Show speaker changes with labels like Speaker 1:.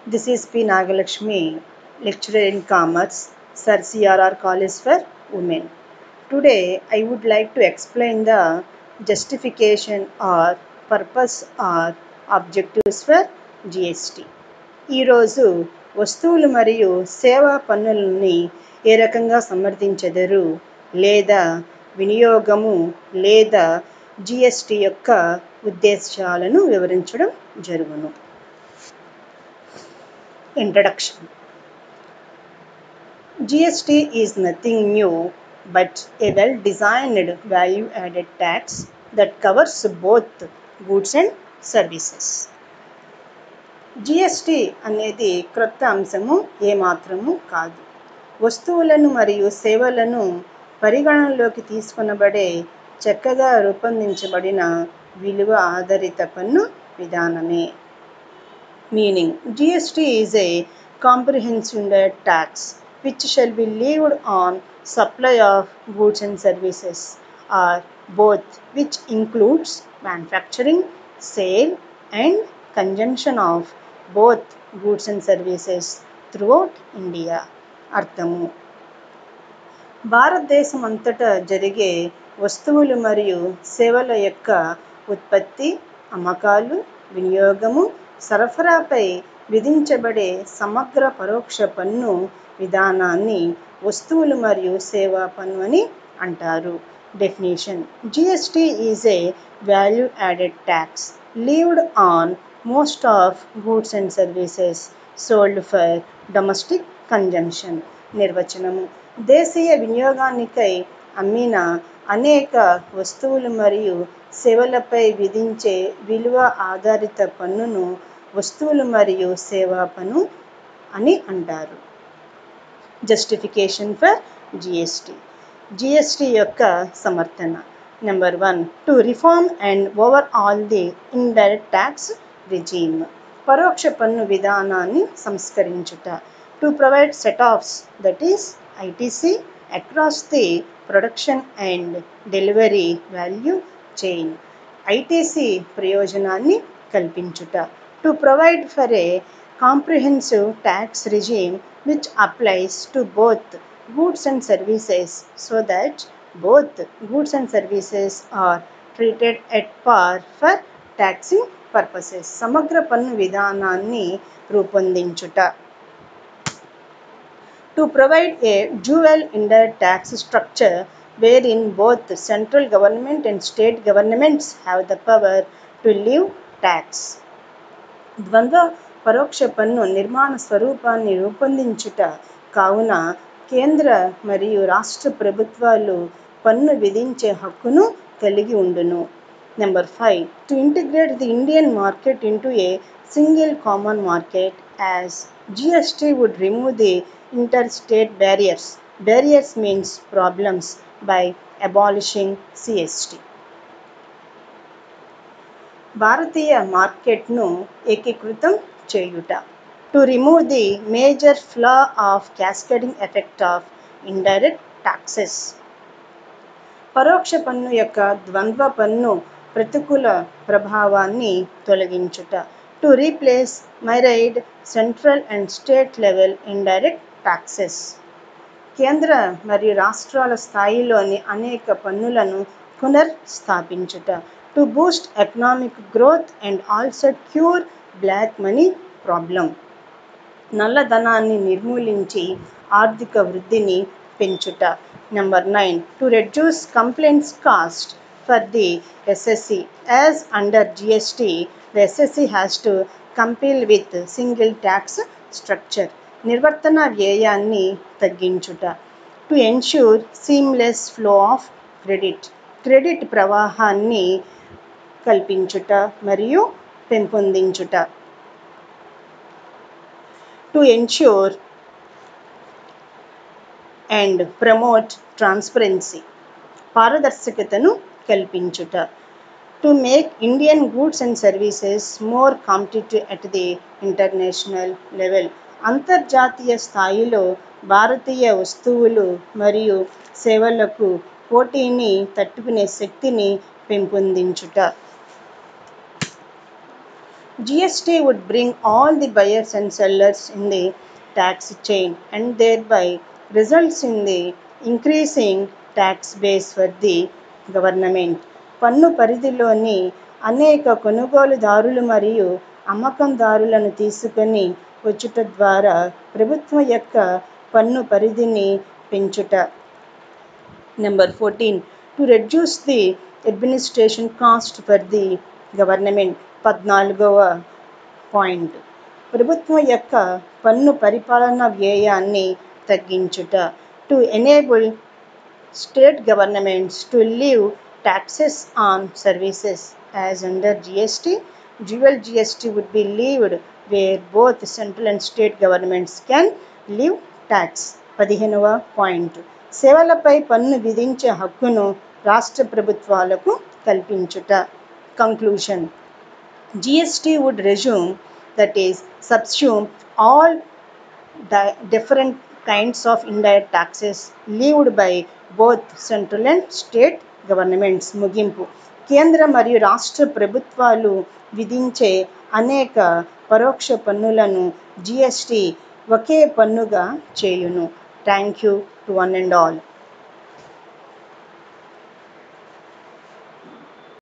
Speaker 1: This is P. Nagalakshmi, lecturer in commerce, Sir CRR College for Women. Today, I would like to explain the justification or purpose or objectives for GST. ఈరోజు వస్తువులు మరియు సేవా పన్నులని ఏ రకంగా సమర్థించెదరు లేదా వినియోగము లేదా GST యొక్క ఉద్దేశాలను వివరించడం జరుగును introduction GST is nothing new but a well designed value added tax that covers both goods and services. GST అనేది క్రొత్త అంశము ఏమాత్రము కాదు వస్తువులను మరియు సేవలను పరిగణనలోకి తీసుకొనబడే చక్కగా రూపొందించబడిన విలువ ఆధారిత పన్ను విధానమే meaning GST is a comprehensive tax which shall be levied on supply of goods and services or both which includes manufacturing sale and consumption of both goods and services throughout india అర్థము భారతదేశం అంతటా జరిగే వస్తువులు మరియు సేవల యొక్క ఉత్పత్తి అమ్మకాలు వినియోగము సరఫరాపై విధించబడే సమగ్ర పరోక్ష పన్ను విధానాన్ని వస్తువులు మరియు సేవా పన్ను అని అంటారు definition GST is a value added tax levied on most of goods and services sold for domestic consumption నిర్వచనము దేశీయ వినియోగానికై అమ్మిన అనేక వస్తువులు మరియు సేవలపై విధించే విలువ ఆధారిత పన్నును వస్తువులు మరియు సేవా పన్ను అని అంటారు జస్టిఫికేషన్ ఫర్ జిఎస్టి జిఎస్టి యొక్క సమర్థన number one to reform and overhaul the indirect tax regime పరోక్ష పన్ను విధానాన్ని సంస్కరించుట to provide set offs that is ITC across the production and delivery value chain ITC ప్రయోజనాన్ని కల్పించుట to provide for a comprehensive tax regime which applies to both goods and services so that both goods and services are treated at par for taxing purposes సమగ్ర పన్ను విధానాన్ని రూపొందించుట to provide a dual indirect tax structure wherein both the central government and state governments have the power to leave tax. ద్వంద్వ పరోక్ష పన్ను నిర్మాణ స్వరూపాన్ని రూపొందించుట కావున కేంద్ర మరియు రాష్ట్ర ప్రభుత్వాలు పన్ను విధించే హక్కును కలిగి ఉండును number five to integrate the Indian market into a single common market as GST would remove the inter state barriers barriers means problems by abolishing CST భారతీయ మార్కెట్ను ఏకీకృతం చేయుట to remove the major flaw of cascading effect of indirect taxes పరోక్ష పన్ను యొక్క ద్వంద్వ పన్ను ప్రతికూల ప్రభావాన్ని తొలగించుట to replace myriad central and state level indirect taxes కేంద్ర మరియు రాష్ట్రాల స్థాయిలోని అనేక పన్నులను పునర్స్థాపించుట to Boost economic growth and also cure black money problem నల్లధనాన్ని నిర్మూలించి ఆర్థిక వృద్ధిని పెంచుట number nine to reduce compliance cost for the SSC as under GST the SSC has to comply with single tax structure నిర్వర్తన వ్యయాన్ని తగ్గించుట to ensure seamless flow of credit credit ప్రవాహాన్ని కల్పించుట మరియు పెంపొందించుట to ensure and promote transparency పారదర్శకతను కల్పించుట to make Indian goods and services more competitive at the international level అంతర్జాతీయ స్థాయిలో భారతీయ వస్తువులు మరియు సేవలకు పోటీని తట్టుకునే శక్తిని పెంపొందించుట GST would bring all the buyers and sellers in the tax chain and thereby results in the increasing tax base for the government. పన్ను పరిధిలోని అనేక కొనుగోలుదారులు మరియు అమ్మకందారులను తీసుకొని వచ్చుట ద్వారా ప్రభుత్వం యొక్క పన్ను పరిధిని పెంచుట number fourteen to reduce the administration cost for the government పద్నాలుగవ పాయింట్ ప్రభుత్వం యొక్క పన్ను పరిపాలన వ్యయాన్ని తగ్గించుట to enable state governments to leave taxes on services as under GST. Dual GST would be levied where both central and state governments can leave tax. పదిహేనవ point సేవలపై పన్ను విధించే హక్కును రాష్ట్ర ప్రభుత్వాలకు కల్పించుట conclusion GST would resume that is subsume all different kinds of indirect taxes levied by both central and state governments ముగింపు కేంద్ర మరియు రాష్ట్ర ప్రభుత్వాలు విధించే అనేక పరోక్ష పన్నులను జిఎస్టి ఒకే పన్నుగా చేయును thank you to one and all